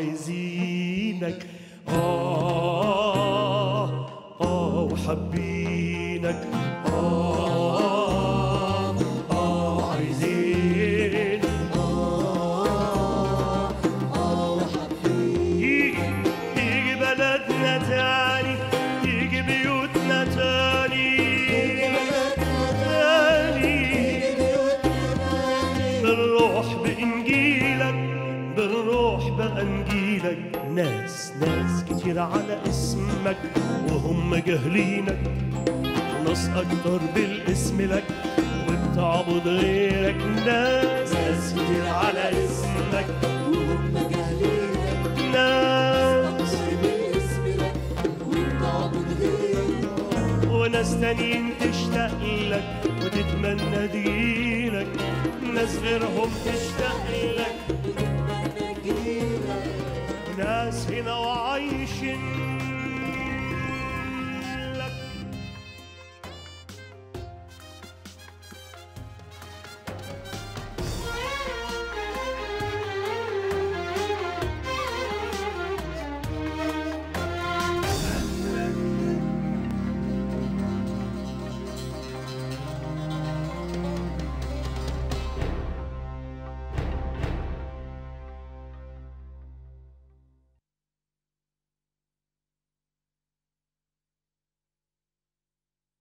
عايزينك آه آه وحابينك آه آه عايزين يجي يجي بلدنا تاني يجي بيوتنا تاني تاني بنروح بإنجيلك بنروح بأنجيلك ناس ناس كتير على اسمك وهم جاهلينك وناس أكتر بالاسم لك وبتعبد غيرك ناس ناس كتير على اسمك وهم جاهلينك ناس أكثر بالاسم لك وبتعبد غيرك وناس تانيين تشتاق لك وتتمنى تجيلك ناس غيرهم تشتاق لك